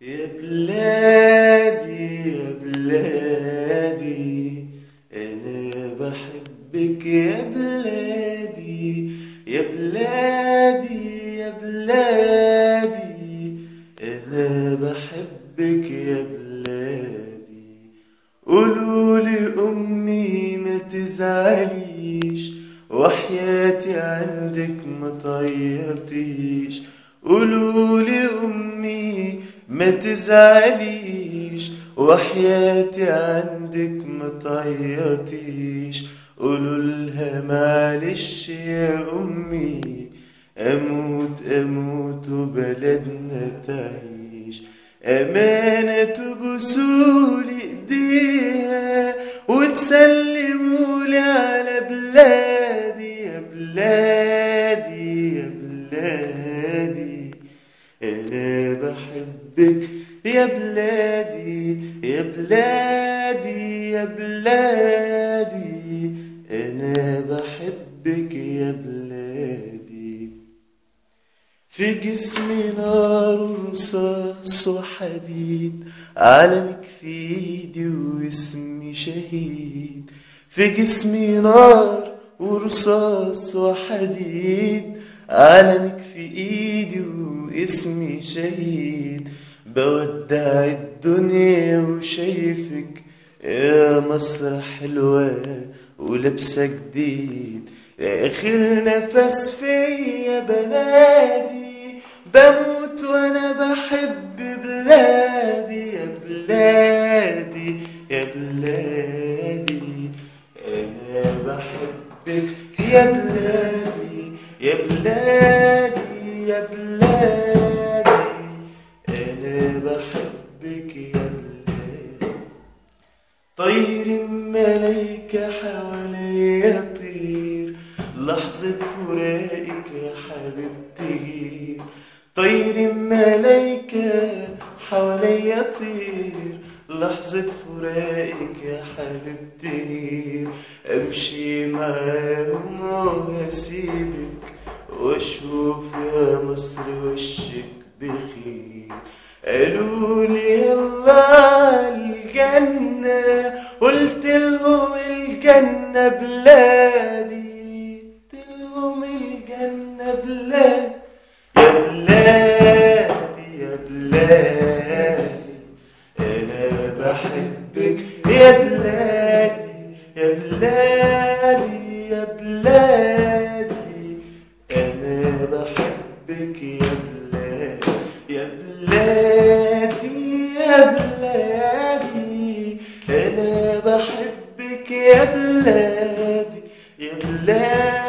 يا بلادي يا بلادي أنا بحبك يا بلادي يا بلادي يا بلادي أنا بحبك يا بلادي قولولي أمي ما تزعليش وحياتي عندك ما تعيطيش قولولي أمي ما تزعليش وحياتي عندك ما تعيطيش قولولها معلش يا أمي أموت أموت وبلدنا تعيش أمانة تبوسولي إيديها وتسلمولي على بلادي يا بلادي يا بلادي أنا بحبك يا بلادي يا بلادي يا بلادي أنا بحبك يا بلادي في جسمي نار ورصاص وحديد علمك في ايدي واسمي شهيد في جسمي نار ورصاص وحديد علمك في ايدي واسمي شهيد بودع الدنيا وشايفك يا مصر حلوة ولبسة جديد آخر نفس فيا بنادي بموت وانا بحب بلادي يا بلادي يا بلادي انا بحبك يا بلادي يا بلادي يا بلادي انا بحبك يا بلادي طير ملايكة حواليا طير لحظة فراقك يا حبيبتي غير طير ملايكة حواليا طير لحظة فراقك يا حبيبتي غير أمشي معاهم وأسيبك وأشوف يا مصر وشك بخير قالوا لي يلا الجنة قلت لهم الجنة بلادي قلت لهم الجنة بلادي يا بلادي يا بلادي أنا بحبك يا بلادي يا بلادي يا بلادي أنا بحبك يا بلادي يا بلادي يا بلادي أنا بحبك يا بلادي يا بلادي